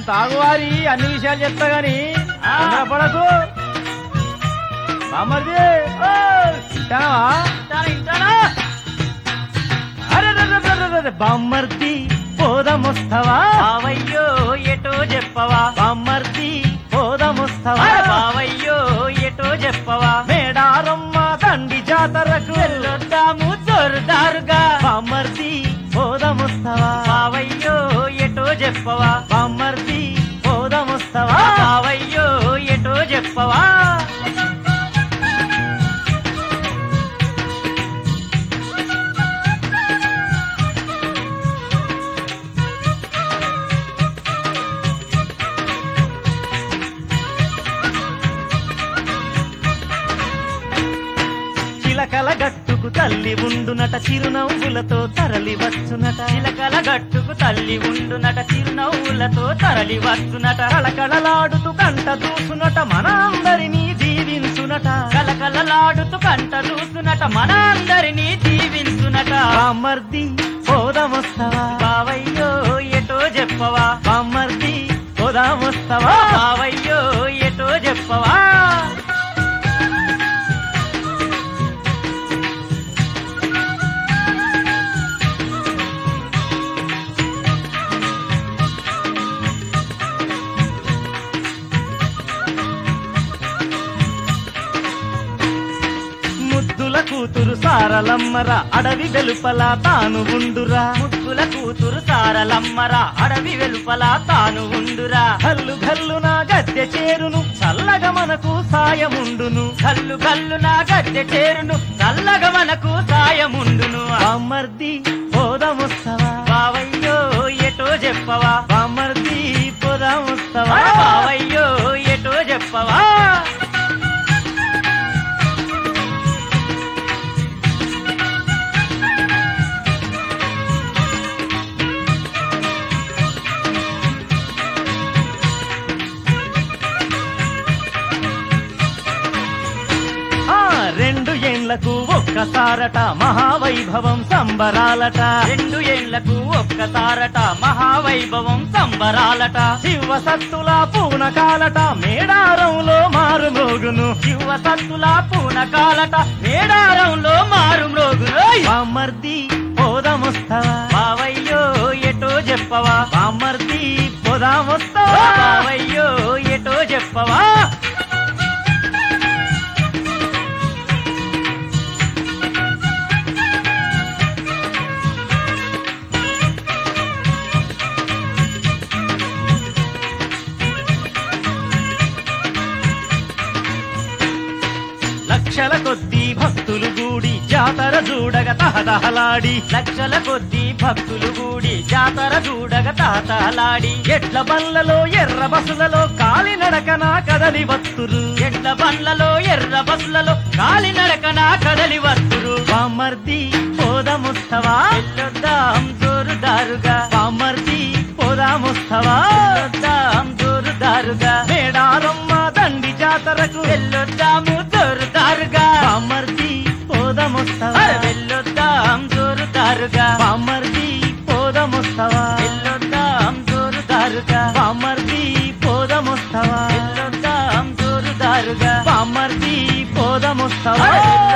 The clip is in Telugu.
తాగువారి అన్ని విషయాలు చెప్తా గాని ఆ. పడకు బామ్మర్ది ఓ, తింటావా ఇంటానా, ఇంటానా? అరే రే, రే, రే, రే, రే, బామ్మర్ది పోదమొస్తవా బావయ్యో ఎటో చెప్పవా బామ్మర్ది పోదమొస్తవా అరే బావయ్యో ఎటో చెప్పవా మేడారమ్మ దండి జాతరకు వెళ్ళొద్దాము జోరుదారుగా బామ్మర్ది పోదమొస్తవా బావయ్యో ఎటో చెప్పవా బామ్మర్ది పోదమొస్తవా బావయ్యో ఎటో చెప్పవా చిలకల గట్టుకు తల్లి ఉండునట చిరునవ్వులతో తరలి వచ్చునట చిలకల గట్టుకు తల్లి ఉండునట చిరునవ్వులతో తరలి వస్తునట కళకళలాడుతూ కంట దూసునట మన అందరినీ దీవించునట కలకలలాడుతూ కంట దూసునట మన అందరినీ దీవించునట బామ్మర్ది పోదమొస్తవా బావయ్యో ఎటో చెప్పవా బామ్మర్ది పోదామొస్తవా బావయ్యో ఎటో చెప్పవా ముద్దుల కూతురు సారలమ్మర అడవి వెలుపల తాను ఉండురా ముద్దుల కూతురు సారలమ్మరా అడవి వెలుపల తాను ఉండురా గల్లు గల్లు నా గద్దె చేరును చల్లగా మనకు సాయముండును కల్లు కల్లు నా గద్దె చేరును చల్లగా మనకు సాయముండును బామ్మర్ది పోదామొస్తవా బావయ్యో ఎటో చెప్పవా బామ్మర్ది పోదామొస్తవా బావయ్యో ఎటో చెప్పవా ఆ రెండు ఏండ్లకు ఒక్కసారట మహావైభవం సంబరాలట రెండు ఏళ్లకు ఒక్కసారట మహావైభవం సంబరాలట శివ సత్తుల పూనకాలట మేడారంలో మారు మోగును శివ సత్తుల పూనకాలట మేడారంలో మారు మ్రోగును బామ్మర్ది పోదామొస్తవా బావయ్యో ఎటో చెప్పవా బామ్మర్ది పోదామొస్తవా బావయ్యో ఎటో చెప్పవా లక్షల కొద్దీ భక్తులు గూడి జాతర చూడగ తహతహలాడి లక్షల కొద్దీ భక్తులు కూడి జాతర చూడగ తాతలాడి ఎట్ల బండ్లలో ఎర్ర బస్సులలో కాలినడకన కదలి వత్తురు ఎడ్ల బండ్లలో ఎర్ర బస్సులలో కాలినడకన కదలి వస్తురు బామ్మర్ది పోదామొస్తవా వెళ్ళొద్దాం జోరుదారుగా బామ్మర్ది పోదామొస్తవా వెళ్ళొద్దాం జోరుదారుగా మేడారమ్మ దండి జాతరకు వెళ్ళొద్దాము జోరుదారుగా బామ్మర్ది పోదామొస్తవా అరే వెళ్ళొద్దాం జోరుదారుగా బామ్మర్ది పోదామొస్తవా వెళ్ళొద్దాం జోరుదారుగా బామ్మర్ది పోదామొస్తవా వెళ్ళొద్దాం జోరుదారుగా బామ్మర్ది పోదామొస్తవా అరే